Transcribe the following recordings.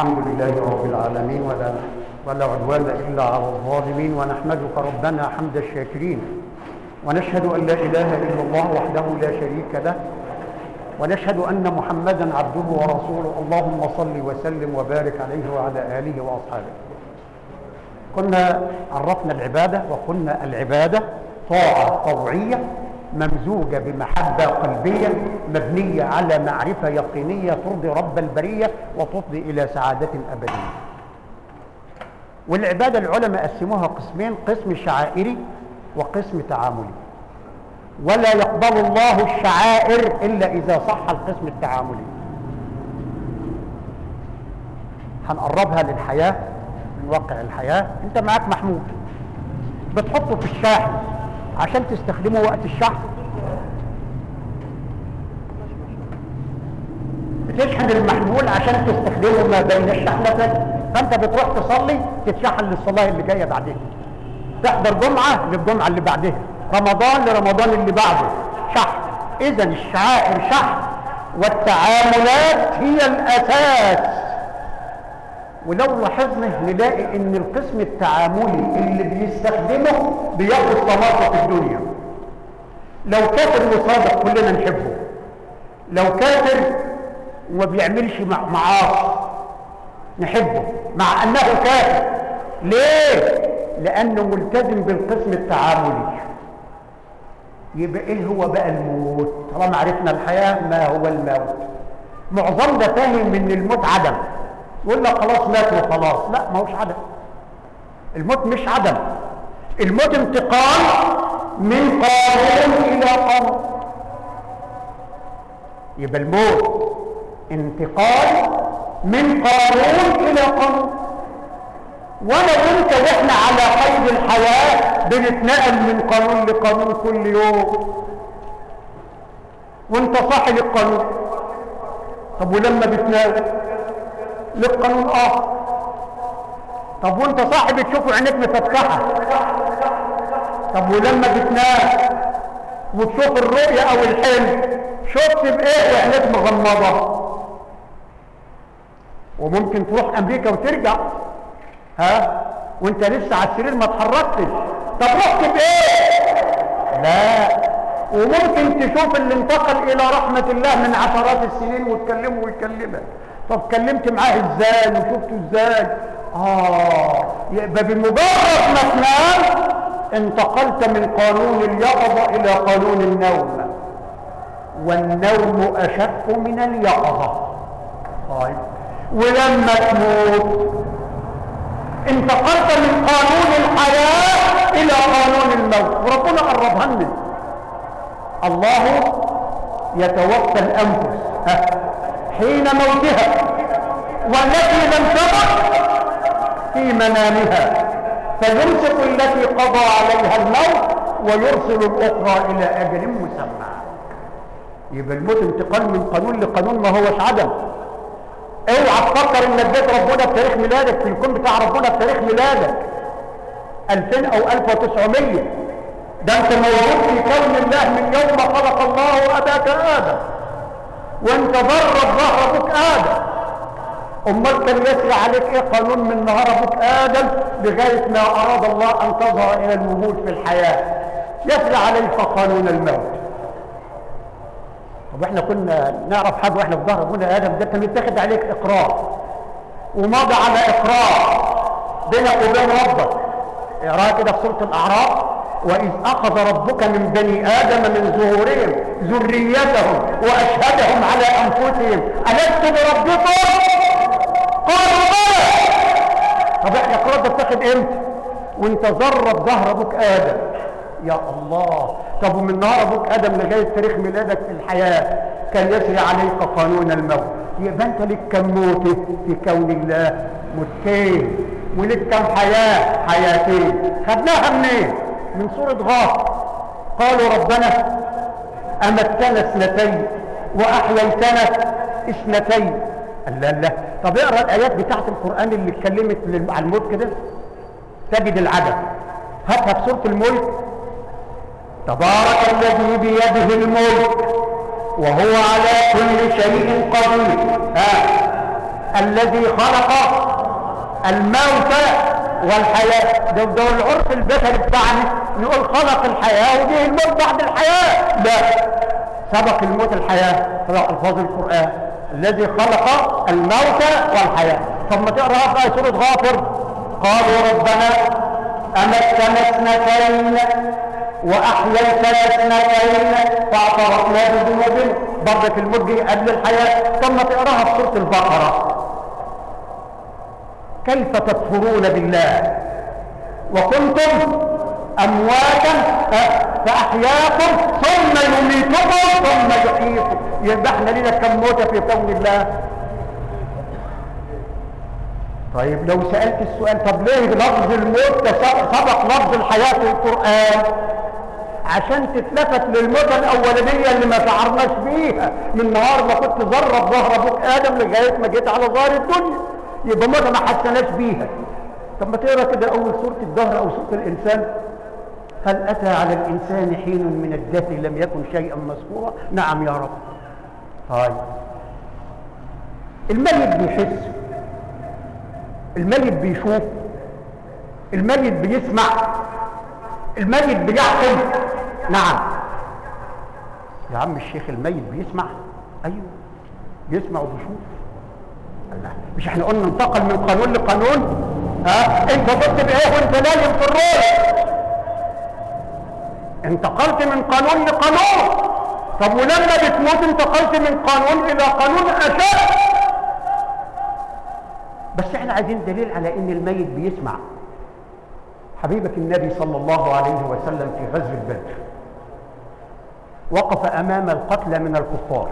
الحمد لله رب العالمين ولا ولا عدوان الا على الظالمين ونحمدك ربنا حمد الشاكرين ونشهد ان لا اله الا الله وحده لا شريك له ونشهد ان محمدا عبده ورسوله اللهم صل وسلم وبارك عليه وعلى اله واصحابه كنا عرفنا العباده وقلنا العباده طاعه طوعيه ممزوجه بمحبه قلبيه مبنيه على معرفه يقينيه ترضي رب البريه وتفضي الى سعاده ابديه والعباده العلماء قسموها قسمين قسم شعائري وقسم تعاملي ولا يقبل الله الشعائر الا اذا صح القسم التعاملي هنقربها للحياه من واقع الحياه انت معاك محمود بتحطه في الشاحن عشان تستخدمه وقت الشحن بتشحن المحمول عشان تستخدمه ما بين الشحنتين فانت بتروح تصلي تتشحن للصلاه اللي جايه بعدين تحضر جمعه للجمعه اللي بعدها رمضان لرمضان اللي بعده شحن اذا الشعائر شحن والتعاملات هي الاساس ولو لاحظنا نلاقي ان القسم التعاملي اللي بيستخدمه بياخد ثمرته في الدنيا لو كافر وصادق كلنا نحبه لو كافر وما بيعملش معاصي نحبه مع انه كافر ليه لانه ملتزم بالقسم التعاملي يبقى ايه هو بقى الموت طالما عرفنا الحياه ما هو الموت معظمنا فاهم ان الموت عدم يقول لك خلاص مات وخلاص لا ما هوش عدم الموت مش عدم الموت انتقال من قانون الى قانون يبقى الموت انتقال من قانون الى قانون وانا وانت واحنا على قيد الحياه بنتنقل من قانون لقانون كل يوم وانت صاحب القانون طب ولما بتنام للقانون اخر طب وانت صاحب تشوف عينيك مفتحه طب ولما بتنام وتشوف الرؤية او الحلم شفت بايه وعينيك مغمضة وممكن تروح امريكا وترجع ها وانت لسه على السرير ما اتحركتش طب رحت بايه لا وممكن تشوف اللي انتقل الى رحمة الله من عشرات السنين وتكلمه ويكلمك طب كلمت معاه ازاي وشفته ازاي اه يبقى بمجرد ما تنام انتقلت من قانون اليقظة الى قانون النوم والنوم اشد من اليقظة طيب ولما تموت انتقلت من قانون الحياة الى قانون الموت وربنا قربها لنا الله يتوفى الانفس ها حين موتها والتي لم تمت في منامها فيمسك التي قضى عليها الموت ويرسل الاخرى الى اجل مسمى يبقى الموت انتقال من قانون لقانون ما هوش عدم اوعى تفكر انك جيت ربنا بتاريخ ميلادك في الكون بتاع ربنا بتاريخ ميلادك 2000 او 1900 ده انت موجود في كون الله من يوم خلق الله اباك ادم وانت ضرب ظهر ابوك ادم امال كان يسري عليك ايه قانون من نهار ابوك ادم لغايه ما اراد الله ان تظهر الى الوجود في الحياه يسري عليك قانون الموت طب احنا كنا نعرف حاجه واحنا في ظهر ابونا ادم ده كان يتاخد عليك اقرار ومضى على اقرار بينك وبين ربك اقراها كده في سوره الاعراف وإذ أخذ ربك من بني آدم من ظهورهم ذريتهم وأشهدهم على أنفسهم ألست بربكم؟ قالوا بلى طب احنا القرار ده اتاخد امتى؟ وانت ذرب ظهر ابوك ادم يا الله طب ومن نهار ابوك ادم لغايه تاريخ ميلادك في الحياه كان يسري عليك قانون الموت يبقى انت لك كم موت في كون الله موتين ولك كم حياه حياتين خدناها منين؟ من سورة غاف قالوا ربنا أمتنا اثنتين وأحييتنا اثنتين لا لا طب اقرا الآيات بتاعت القرآن اللي اتكلمت عن الموت كده تجد العدد هاتها في سورة الملك تبارك الذي بيده الملك وهو على كل شيء قدير ها الذي خلق الموت والحياة ده, ده العرف البشري بتاعنا نقول خلق الحياة وجه الموت بعد الحياة لا سبق الموت الحياة في ألفاظ القرآن الذي خلق الموت والحياة ثم تقرأ في سورة غافر قالوا ربنا أمتنا اثنتين وأحييتنا اثنتين فاعترفنا بذنوبنا برضك الموت جه قبل الحياة ثم تقراها في سورة البقرة كيف تكفرون بالله وكنتم امواتا فاحياكم ثم يميتكم ثم يحييكم يبقى احنا لنا كم موتة في كون الله طيب لو سألت السؤال طب ليه لفظ الموت سبق لفظ الحياة في القرآن عشان تتلفت للموتة الأولانية اللي ما شعرناش بيها من نهار ما كنت ذرة ظهر أبوك آدم لغاية ما جيت على ظهر الدنيا يبقى موتة ما حسناش بيها طب ما تقرا كده أول سورة الدهر أو سورة الإنسان هل أتى على الإنسان حين من الدهر لم يكن شيئا مذكورا نعم يا رب طيب الميت بيحس الميت بيشوف الميت بيسمع الميت بيعقل نعم يا عم الشيخ الميت بيسمع ايوه بيسمع وبيشوف الله مش احنا قلنا انتقل من قانون لقانون ها انت كنت بايه وانت نايم في الروح انتقلت من قانون لقانون طب ولما بتموت انتقلت من قانون الى قانون اشد بس احنا عايزين دليل على ان الميت بيسمع حبيبك النبي صلى الله عليه وسلم في غزوة بدر وقف أمام القتلى من الكفار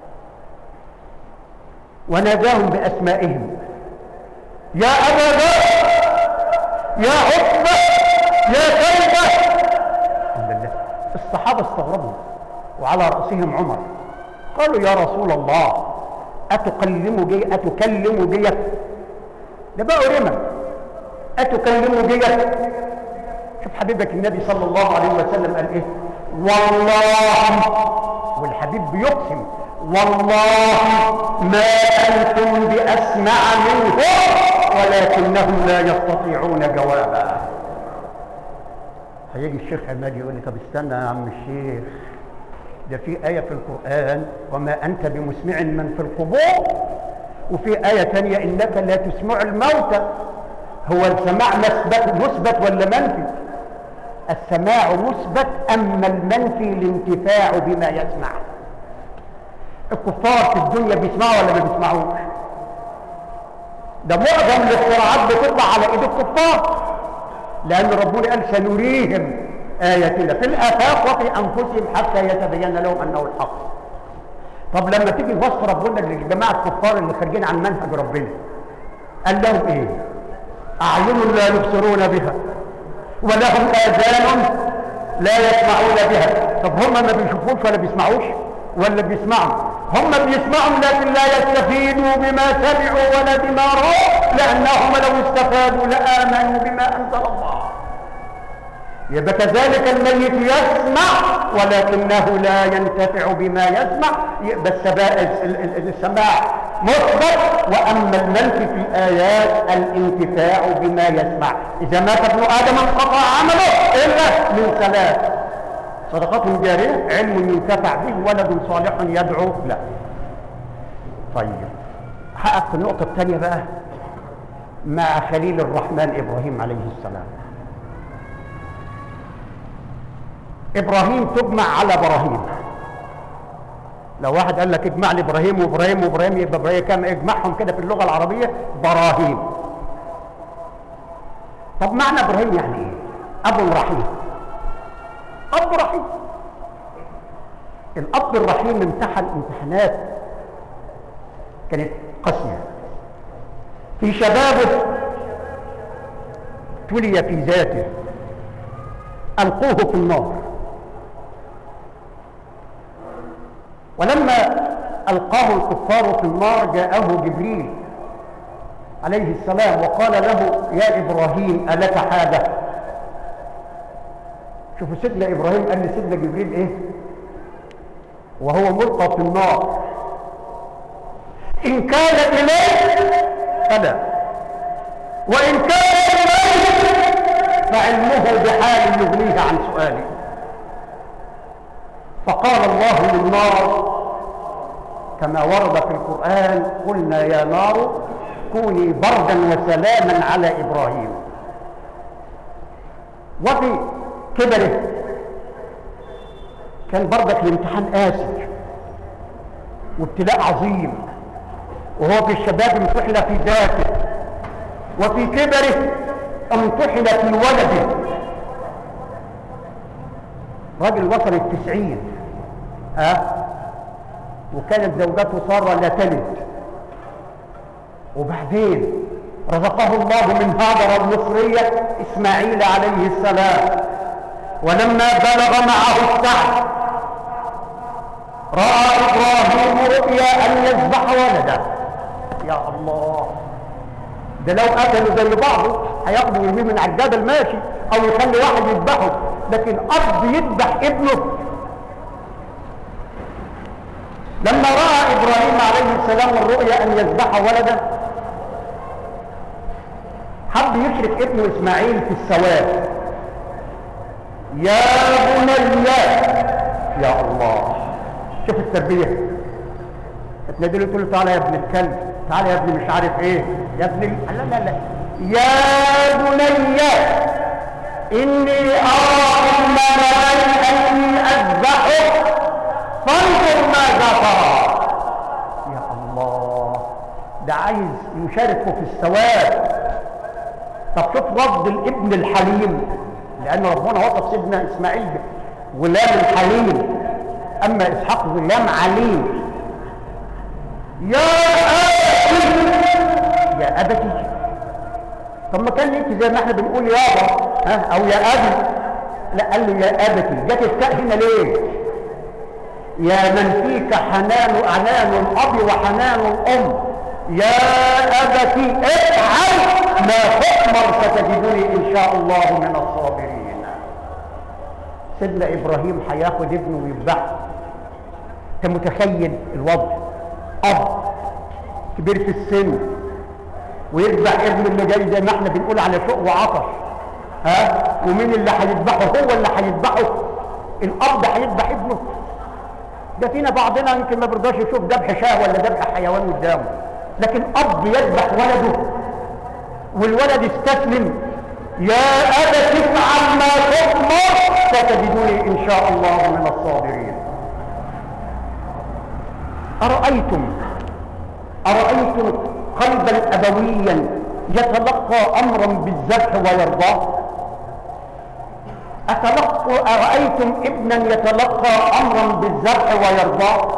وناداهم بأسمائهم يا أبا ذر يا عتبة يا شيبة الصحابة استغربوا وعلى رأسهم عمر قالوا يا رسول الله أتكلم جي أتكلم جيك ده بقى رمى أتكلم جيك شوف حبيبك النبي صلى الله عليه وسلم قال ايه والله والحبيب بيقسم والله ما أنتم بأسمع منه ولكنهم لا يستطيعون جوابا هيجي الشيخ عماد يقول لي طب استنى يا عم الشيخ ده في آية في القرآن وما أنت بمسمع من في القبور وفي آية ثانية إنك لا تسمع الموتى هو السماع مثبت مثبت ولا منفي السماع مثبت أما المنفي الانتفاع بما يسمع الكفار في الدنيا بيسمعوا ولا ما بيسمعوش ده معظم الاختراعات بتطلع على ايد الكفار لان ربنا قال سنريهم اياتنا في الافاق وفي انفسهم حتى يتبين لهم انه الحق طب لما تيجي وصف ربنا للجماعه الكفار اللي خارجين عن منهج ربنا قال لهم ايه اعين لا يبصرون بها ولهم اذان لا يسمعون بها طب هم ما بيشوفوش ولا بيسمعوش ولا بيسمعوا هم بيسمعوا لكن لا يستفيدوا بما سمعوا ولا بما رأوا لأنهم لو استفادوا لآمنوا بما أنزل الله يبقى كذلك الميت يسمع ولكنه لا ينتفع بما يسمع يبقى السماع مثبت واما المنفي في الايات الانتفاع بما يسمع اذا مات ابن ادم انقطع عمله الا من ثلاث صدقة جارية علم ينتفع به ولد صالح يدعو له طيب حقق في النقطة الثانية بقى مع خليل الرحمن إبراهيم عليه السلام إبراهيم تجمع على براهيم لو واحد قال لك اجمع لي ابراهيم وابراهيم وابراهيم يبقى ابراهيم كان اجمعهم كده في اللغه العربيه براهيم طب معنى ابراهيم يعني ايه ابو رحيم اب رحيم الاب الرحيم امتحن امتحانات كانت قاسيه في شبابه تلي في ذاته القوه في النار ولما القاه الكفار في النار جاءه جبريل عليه السلام وقال له يا ابراهيم الك حاجه شوفوا سيدنا ابراهيم قال لسيدنا جبريل ايه وهو ملقى في النار إن كان إليه فلا وإن كان إليه فعلمه بحال يغنيه عن سؤالي فقال الله للنار كما ورد في القرآن قلنا يا نار كوني بردا وسلاما على إبراهيم وفي كبره كان بردك الامتحان قاسي وابتلاء عظيم وهو في الشباب امتحن في ذاته وفي كبره امتحن في ولده راجل وصل التسعين ها أه؟ وكانت زوجته سارة لا تلد وبعدين رزقه الله من هاجر المصرية إسماعيل عليه السلام ولما بلغ معه السعي رأى إبراهيم رؤيا أن يذبح ولده يا الله ده لو قتلوا زي بعضه هياخدوا يرميه من على الجبل ماشي أو يخلي واحد يذبحه لكن أب يذبح ابنه لما رأى إبراهيم عليه السلام الرؤيا أن يذبح ولده حب يشرك ابنه إسماعيل في السواد يا بني يا الله شوف التربية تنادي له تقول له تعالى يا ابن الكلب تعالى يا ابني مش عارف ايه يا ابني لا لا لا يا بني إني أرى في المنام أني أذبحك فانظر ماذا ترى يا الله ده عايز يشاركه في الثواب طب شوف رد الابن الحليم لان ربنا وصف سيدنا اسماعيل غلام الحليم اما اسحاق غلام عليم يا ابتي يا ابتي طب ما كان ليك زي ما احنا بنقول يابا ها او يا ابي لا قال له يا ابتي جت التاء هنا ليه يا من فيك حنان عنان الاب وحنان الام يا ابتي افعل ما تؤمر ستجدني ان شاء الله من الصابرين سيدنا ابراهيم هياخد ابنه ويذبحه انت متخيل الوضع اب كبير في السن ويذبح ابنه اللي جاي زي ما احنا بنقول على شوق وعطش ها ومين اللي هيذبحه هو اللي هيذبحه الاب هيذبح ابنه ده فينا بعضنا يمكن ما بيرضاش يشوف ذبح شاه ولا ذبح حيوان قدامه لكن اب يذبح ولده والولد استسلم يا ابت افعل ما تؤمر ستجدني ان شاء الله من الصابرين ارايتم ارايتم قلبا ابويا يتلقى امرا بالذبح ويرضاه أتلقى أرأيتم ابنا يتلقى أمرا بالذبح ويرضاه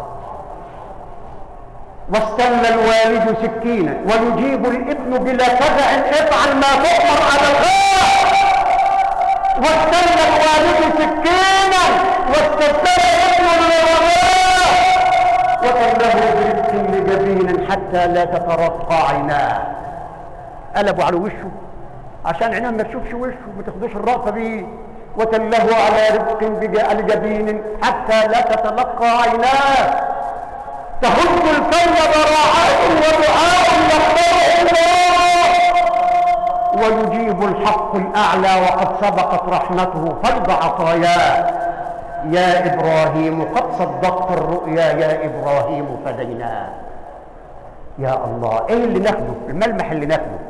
واستنى الوالد سكينا ويجيب الابن بلا فزع افعل ما تؤمر على الغاء واستنى الوالد سكينا واستبدل ابن للرضاء وتله برزق لجبين حتى لا تترقى عيناه قلبوا على وشه عشان عينها ما تشوفش وشه ما تاخدوش الرأفة بيه وتله على رزق لجبين حتى لا تتلقى عيناه تهز الكون براعات ودعاء يختاره الله ويجيب الحق الأعلى وقد سبقت رحمته فيض عطاياه يا إبراهيم قد صدقت الرؤيا يا إبراهيم فديناه يا الله ايه اللي ناخده الملمح اللي ناخده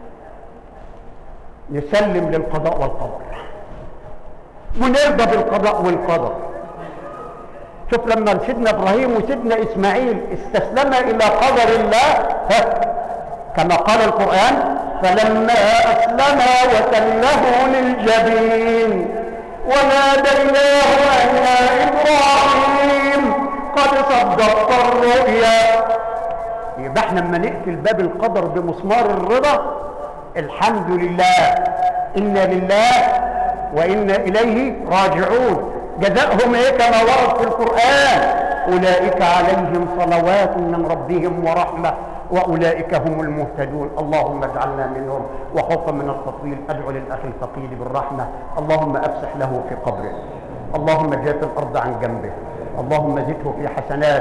نسلم للقضاء والقدر ونرضى بالقضاء والقدر شوف لما سيدنا ابراهيم وسيدنا اسماعيل استسلما الى قدر الله ها كما قال القران فلما اسلما وتله للجبين وناديناه ان يا ابراهيم قد صدقت الرؤيا يبقى احنا لما نقفل باب القدر بمسمار الرضا الحمد لله انا لله وانا اليه راجعون جزاؤهم ايه كما ورد في القران اولئك عليهم صلوات من ربهم ورحمه واولئك هم المهتدون اللهم اجعلنا منهم وخوفا من التطويل ادعو للاخ الفقير بالرحمه اللهم افسح له في قبره اللهم جاف الارض عن جنبه اللهم زده في حسنات